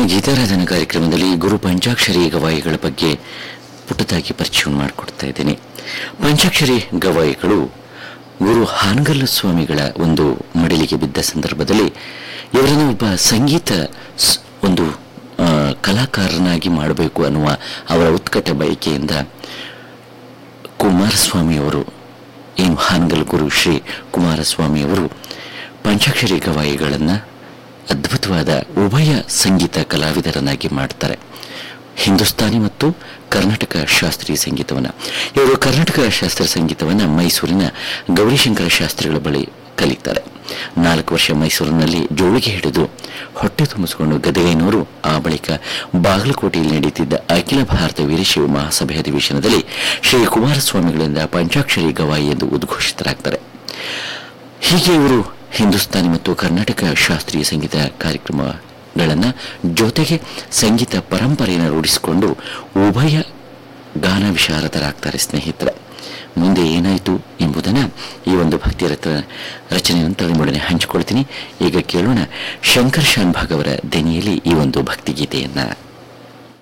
ಗೀತಾರಾಧನಾ ಕಾರ್ಯಕ್ರಮದಲ್ಲಿ ಗುರು ಪಂಚಾಕ್ಷರಿ ಗವಾಯಿಗಳ ಬಗ್ಗೆ ಪುಟ್ಟದಾಗಿ ಪರಿಚಯ ಮಾಡಿಕೊಡ್ತಾ ಇದ್ದೀನಿ ಪಂಚಾಕ್ಷರಿ ಗವಾಯಿಗಳು ಗುರು ಹಾನಗಲ್ಲ ಸ್ವಾಮಿಗಳ ಒಂದು ಮಡಿಲಿಗೆ ಬಿದ್ದ ಸಂದರ್ಭದಲ್ಲಿ ಇವರನ್ನು ಒಬ್ಬ ಸಂಗೀತ ಸ್- ಒಂದು ಆ, ಕಲಾಕಾರನಾಗಿ ಮಾಡಬೇಕು ಅನ್ನುವ ಅವರ ಉತ್ಕಟ ಬಯಕೆಯಿಂದ ಕುಮಾರಸ್ವಾಮಿಯವರು ಏನು ಹಾನಗಲ್ ಗುರು ಶ್ರೀ ಕುಮಾರಸ್ವಾಮಿಯವರು ಪಂಚಾಕ್ಷರಿ ಗವಾಯಿಗಳನ್ನು ಅದ್ಭುತವಾದ ಉಭಯ ಸಂಗೀತ ಕಲಾವಿದರನ್ನಾಗಿ ಮಾಡ್ತಾರೆ ಹಿಂದೂಸ್ತಾನಿ ಮತ್ತು ಕರ್ನಾಟಕ ಶಾಸ್ತ್ರೀಯ ಸಂಗೀತವನ್ನು ಇವರು ಕರ್ನಾಟಕ ಶಾಸ್ತ್ರೀಯ ಸಂಗೀತವನ್ನು ಮೈಸೂರಿನ ಗೌರಿಶಂಕರ ಶಾಸ್ತ್ರಿಗಳ ಬಳಿ ಕಲಿತಾರೆ ನಾಲ್ಕು ವರ್ಷ ಮೈಸೂರಿನಲ್ಲಿ ಜೋಳಿಗೆ ಹಿಡಿದು ಹೊಟ್ಟೆ ತುಂಬಿಸಿಕೊಂಡು ಗದಗೈನವರು ಆ ಬಳಿಕ ಬಾಗಲಕೋಟೆಯಲ್ಲಿ ನಡೀತಿದ್ದ ಅಖಿಲ ಭಾರತ ವೀರಶೈವ ಮಹಾಸಭೆ ಅಧಿವೇಶನದಲ್ಲಿ ಶ್ರೀ ಕುಮಾರಸ್ವಾಮಿಗಳಿಂದ ಪಂಚಾಕ್ಷರಿ ಗವಾಯಿ ಎಂದು ಉದ್ಘೋಷಿತರಾಗ್ತಾರೆ ಹೀಗೆ ಇವರು ಹಿಂದೂಸ್ತಾನಿ ಮತ್ತು ಕರ್ನಾಟಕ ಶಾಸ್ತ್ರೀಯ ಸಂಗೀತ ಕಾರ್ಯಕ್ರಮಗಳನ್ನು ಜೊತೆಗೆ ಸಂಗೀತ ಪರಂಪರೆಯನ್ನು ರೂಢಿಸಿಕೊಂಡು ಉಭಯ ಗಾನ ವಿಶಾರದರಾಗ್ತಾರೆ ಸ್ನೇಹಿತರೆ ಮುಂದೆ ಏನಾಯಿತು ಎಂಬುದನ್ನು ಈ ಒಂದು ಭಕ್ತಿ ರಥ ರಚನೆ ನಂತರ ನಿಮ್ಮೊಡನೆ ಹಂಚಿಕೊಳ್ತೀನಿ ಈಗ ಕೇಳೋಣ ಶಂಕರ್ ಶಾನ್ ಭಾಗ್ ಅವರ ದನಿಯಲ್ಲಿ ಈ ಒಂದು ಭಕ್ತಿಗೀತೆಯನ್ನು